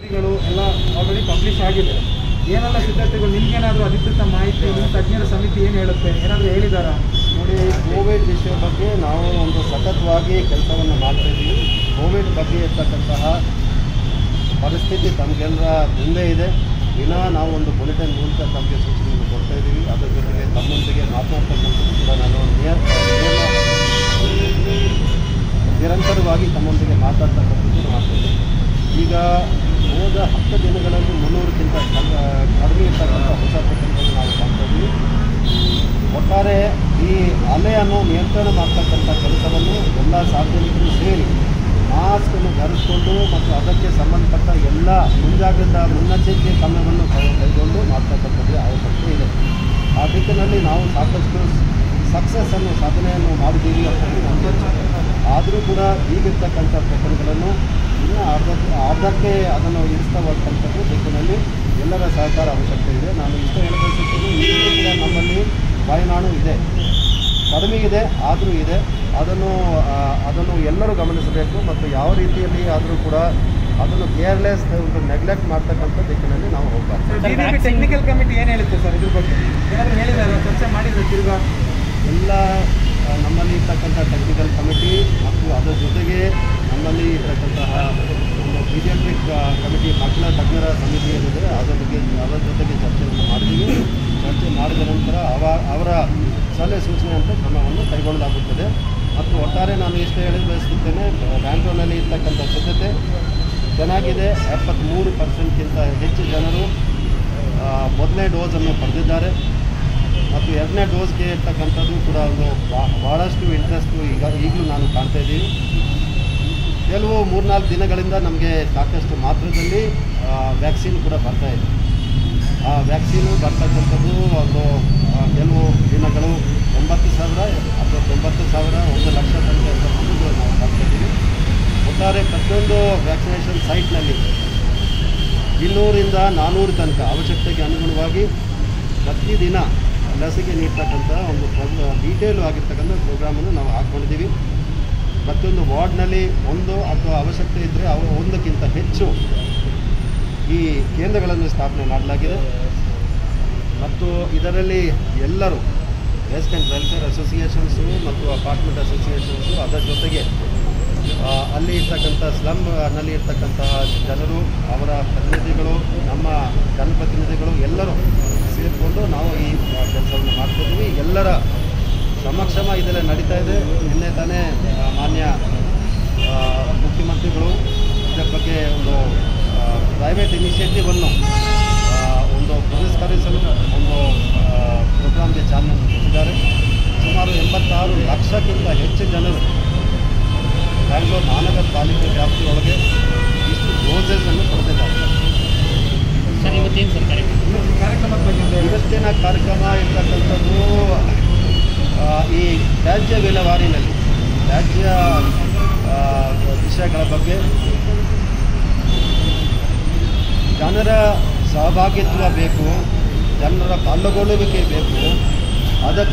ಗಳು ಎಲ್ಲ already publish ಆಗಿದೆ ಏನೆಲ್ಲ ಸಿದ್ಧತೆಗಳು ನಿಮ್ಗೇನಾದರೂ ಅಧಿಕೃತ ಮಾಹಿತಿ ನಿಮ್ಮ ತಜ್ಞರ ಸಮಿತಿ ಏನು ಹೇಳುತ್ತೆ ಏನಾದರೂ ಹೇಳಿದಾರಾ ನೋಡಿ ಕೋವಿಡ್ ವಿಷಯ ಬಗ್ಗೆ ನಾವು ಒಂದು ಸತತವಾಗಿ ಕೆಲಸವನ್ನು ಮಾಡ್ತಾ ಇದ್ದೀವಿ ಕೋವಿಡ್ ಬಗ್ಗೆ ಇರ್ತಕ್ಕಂತಹ ಪರಿಸ್ಥಿತಿ ತಮಗೆಲ್ಲರ ಮುಂದೆ ಇದೆ ದಿನ ನಾವು ಒಂದು ಬುಲೆಟಿನ್ ಮೂಲಕ ತಮಗೆ ಸೂಚನೆಯನ್ನು ಕೊಡ್ತಾ ಇದ್ದೀವಿ ಅದರ ಜೊತೆಗೆ ತಮ್ಮೊಂದಿಗೆ ಮಾತನಾಡ್ತಕ್ಕಂಥದ್ದು ಕೂಡ ನಾನು ನಿಯರ್ ನಿರಂತರವಾಗಿ ತಮ್ಮೊಂದಿಗೆ ಮಾತಾಡ್ತಕ್ಕಂಥದ್ದು ಮಾಡ್ತೀನಿ ಈಗ ಹೋದ ಹತ್ತು ದಿನಗಳಲ್ಲಿ ಮುನ್ನೂರಕ್ಕಿಂತ ಕಡ- ಕಡಿಮೆ ಇರ್ತಕ್ಕಂಥ ಹೊಸ ಪ್ರಕರಣಗಳನ್ನು ನಾವು ಕಾಣ್ತಾ ಇದ್ದೀವಿ ಒಟ್ಟಾರೆ ಈ ಅಲೆಯನ್ನು ನಿಯಂತ್ರಣ ಮಾಡ್ತಕ್ಕಂಥ ಕೆಲಸವನ್ನು ಎಲ್ಲ ಸಾರ್ವಜನಿಕರು ಸೇರಿ ಮಾಸ್ಕನ್ನು ಧರಿಸಿಕೊಂಡು ಮತ್ತು ಅದಕ್ಕೆ ಸಂಬಂಧಪಟ್ಟ ಎಲ್ಲ ಮುಂಜಾಗ್ರತಾ ಮುನ್ನೆಚ್ಚರಿಕೆ ಕ್ರಮವನ್ನು ಕೈ- ಕೈಗೊಂಡು ಮಾಡ್ತಕ್ಕಂಥದ್ದು ಅವಶ್ಯಕತೆ ಇದೆ ಆ ದಿಕ್ಕಿನಲ್ಲಿ ನಾವು ಸಾಕಷ್ಟು ಸಕ್ಸಸ್ಸನ್ನು ಸಾಧನೆಯನ್ನು ಮಾಡಿದ್ದೀವಿ ಅಂತ ಹೇಳಿ ನಮಗೆ ಆದರೂ ಕೂಡ ಈಗಿರ್ತಕ್ಕಂಥ ಪ್ರಕರಣಗಳನ್ನು ಇನ್ನೂ ಅರ್ಧ ಅರ್ಧಕ್ಕೆ ಅದನ್ನು ಇರಿಸ್ತಾ ಹೋಗ್ತಕ್ಕಂಥದ್ದು ದಿಕ್ಕಿನಲ್ಲಿ ಎಲ್ಲರ ಸಹಕಾರ ಅವಶ್ಯಕತೆ ಇದೆ ನಾನು ಇಷ್ಟು ಹೇಳಬಯಸುತ್ತೇನೆ ಈಗಲೂ ಕೂಡ ನಮ್ಮಲ್ಲಿ ವಾಯುನಾಣು ಇದೆ ಕಡಿಮೆ ಇದೆ ಆದರೂ ಇದೆ ಅದನ್ನು ಆ, ಅದನ್ನು ಎಲ್ಲರೂ ಗಮನಿಸಬೇಕು ಮತ್ತು ಯಾವ ರೀತಿಯಲ್ಲಿ ಆದರೂ ಕೂಡ ಅದನ್ನು ಕೇರ್ಲೆಸ್ ಒಂದು ನೆಗ್ಲೆಕ್ಟ್ ಮಾಡ್ತಕ್ಕಂಥ ದಿಕ್ಕಿನಲ್ಲಿ ನಾವು ಹೋಗಬಾರ್ದು ಡಿ ಬಿ ಟೆಕ್ನಿಕಲ್ ಕಮಿಟಿ ಏನು ಹೇಳುತ್ತೆ ಸರ್ ಇದ್ರ ಬಗ್ಗೆ ಏನಾದರೂ ಹೇಳಿದಾರಾ ಚರ್ಚೆ ಮಾಡಿದ್ರೆ ತಿರ್ಗಾ ಎಲ್ಲ ಆ, ನಮ್ಮಲ್ಲಿ ಇರ್ತಕ್ಕಂಥ ಟೆಕ್ನಿಕಲ್ ಕಮಿಟಿ ಮತ್ತು ಅದರ ಜೊತೆಗೆ ನಮ್ಮಲ್ಲಿ ಇರ್ತಕ್ಕಂತಹ ಒಂದು ಪೀಡಿಯಾಟ್ರಿಕ್ ಕಮಿಟಿ ಮಕ್ಕಳ ತಜ್ಞರ ಸಮಿತಿ ಏನಿದೆ ಅದರ ಬಗ್ಗೆ ಅದರ ಜೊತೆಗೆ ಚರ್ಚೆಯನ್ನು ಮಾಡಿದ್ದೀವಿ ಚರ್ಚೆ ಮಾಡಿದ ನಂತರ ಅವ ಅವರ ಸಲಹೆ ಸೂಚನೆಯಂತೆ ಕ್ರಮವನ್ನು ಕೈಗೊಳ್ಳಲಾಗುತ್ತದೆ ಮತ್ತು ಒಟ್ಟಾರೆ ನಾನು ಇಷ್ಟು ಹೇಳಿ ಬಯಸುತ್ತೇನೆ ಬ್ಯಾಂಗ್ಳೂರಿನಲ್ಲಿ ಇರ್ತಕ್ಕಂಥ ಸಿದ್ಧತೆ ಚೆನ್ನಾಗಿದೆ ಎಪ್ಪತ್ತ್ಮೂರು ಪರ್ಸೆಂಟ್ಗಿಂತ ಹೆಚ್ಚು ಜನರು ಆ, ಮೊದಲನೇ ಡೋಸನ್ನು ಪಡೆದಿದ್ದಾರೆ ಮತ್ತು ಎರಡನೇ ಡೋಸ್ಗೆ ಇರ್ತಕ್ಕಂಥದ್ದು ಕೂಡ ಒಂದು ಬಾ- ಭಾಳಷ್ಟು ಇಂಟ್ರೆಸ್ಟು ಈಗ ಈಗಲೂ ನಾನು ಕಾಣ್ತಾ ಇದ್ದೀವಿ ಕೆಲವು ಮೂರ್ನಾಲ್ಕು ದಿನಗಳಿಂದ ನಮಗೆ ಸಾಕಷ್ಟು ಮಾತ್ರದಲ್ಲಿ ವ್ಯಾಕ್ಸಿನ್ ಕೂಡ ಬರ್ತಾ ಇದೆ ಆ ವ್ಯಾಕ್ಸಿನು ಬರ್ತಕ್ಕಂಥದ್ದು ಒಂದು ಆ, ಕೆಲವು ದಿನಗಳು ಒಂಬತ್ತು ಸಾವಿರ ಅಥವಾ ತೊಂಬತ್ತು ಸಾವಿರ ಒಂದು ಲಕ್ಷ ತನಕ ಇರ್ತಕ್ಕಂಥದ್ದು ನಾವು ಕಾಣ್ತಾ ಇದ್ದೀವಿ ಒಟ್ಟಾರೆ ಪ್ರತಿಯೊಂದು ವ್ಯಾಕ್ಸಿನೇಷನ್ ಸೈಟ್ನಲ್ಲಿ ಇನ್ನೂರಿಂದ ನಾನ್ನೂರು ತನಕ ಅವಶ್ಯಕತೆಗೆ ಅನುಗುಣವಾಗಿ ಪ್ರತಿದಿನ ಲಸಿಕೆ ನೀಡ್ತಕ್ಕಂಥ ಒಂದು ಡೀಟೇಲು ಆಗಿರ್ತಕ್ಕಂಥ ಪ್ರೋಗ್ರಾಮನ್ನು ನಾವು ಹಾಕ್ಕೊಂಡಿದ್ದೀವಿ ಪ್ರತಿಯೊಂದು ವಾರ್ಡ್ನಲ್ಲಿ ಒಂದು ಅಥವಾ ಅವಶ್ಯಕತೆ ಇದ್ದರೆ ಅವು ಒಂದಕ್ಕಿಂತ ಹೆಚ್ಚು ಈ ಕೇಂದ್ರಗಳನ್ನು ಸ್ಥಾಪನೆ ಮಾಡಲಾಗಿದೆ ಮತ್ತು ಇದರಲ್ಲಿ ಎಲ್ಲರೂ ವೆಸ್ಟ್ ಆ್ಯಂಡ್ ವೆಲ್ಫೇರ್ ಅಸೋಸಿಯೇಷನ್ಸು ಮತ್ತು ಅಪಾರ್ಟ್ಮೆಂಟ್ ಅಸೋಸಿಯೇಷನ್ಸು ಅದರ ಜೊತೆಗೆ ಆ, ಅಲ್ಲಿ ಇರ್ತಕ್ಕಂಥ ಸ್ಲಮ್ನಲ್ಲಿ ಇರ್ತಕ್ಕಂತಹ ಜನರು ಅವರ ಪ್ರತಿನಿಧಿಗಳು ನಮ್ಮ ಜನಪ್ರತಿನಿಧಿಗಳು ಎಲ್ಲರೂ ಸೇರಿಕೊಂಡು ನಾವು ಈ ಕೆಲಸವನ್ನು ಮಾಡ್ತಿದ್ದೀವಿ ಎಲ್ಲರ ಸಮಕ್ಷಮ ಇದೆಲ್ಲ ನಡೀತಾ ಇದೆ ನಿನ್ನೆ ತಾನೇ ಆ, ಮಾನ್ಯ ಆ, ಮುಖ್ಯಮಂತ್ರಿಗಳು ಇದರ ಬಗ್ಗೆ ಒಂದು ಪ್ರೈವೇಟ್ ಇನಿಷಿಯೇಟಿವನ್ನು ಒಂದು ಪುರಸ್ಕರಿಸಲು ಒಂದು ಪ್ರೋಗ್ರಾಮ್ಗೆ ಚಾಲನೆ ಕೊಟ್ಟಿದ್ದಾರೆ ಸುಮಾರು ಎಂಬತ್ತಾರು ಲಕ್ಷಕ್ಕಿಂತ ಹೆಚ್ಚು ಜನರು ಬ್ಯಾಂಗ್ಳೂರು ಮಹಾನಗರ ಪಾಲಿಕೆ ವ್ಯಾಪ್ತಿಯೊಳಗೆ ಇಷ್ಟು ಡೋಸಸನ್ನು ಪಡೆದಿದ್ದಾರೆ ಸರ್ ಇವತ್ತೇನು ಸರ್ ಕಾರ್ಯಕ್ರಮ ಈ ಕಾರ್ಯಕ್ರಮದ ಬಗ್ಗೆ ಒಂದು ಹೇಳಿ. ಇವತ್ತಿನ ಕಾರ್ಯಕ್ರಮ ಇರ್ತಕ್ಕಂಥದ್ದು ಆ, ಈ ತ್ಯಾಜ್ಯ ವಿಲೇವಾರಿನಲ್ಲಿ ತ್ಯಾಜ್ಯ ಆ, ವಿಷಯಗಳ ಬಗ್ಗೆ ಜನರ ಸಹಭಾಗಿತ್ವ ಬೇಕು ಜನರ ಪಾಲ್ಗೊಳ್ಳುವಿಕೆ ಬೇಕು ಅದಕ್ಕೆ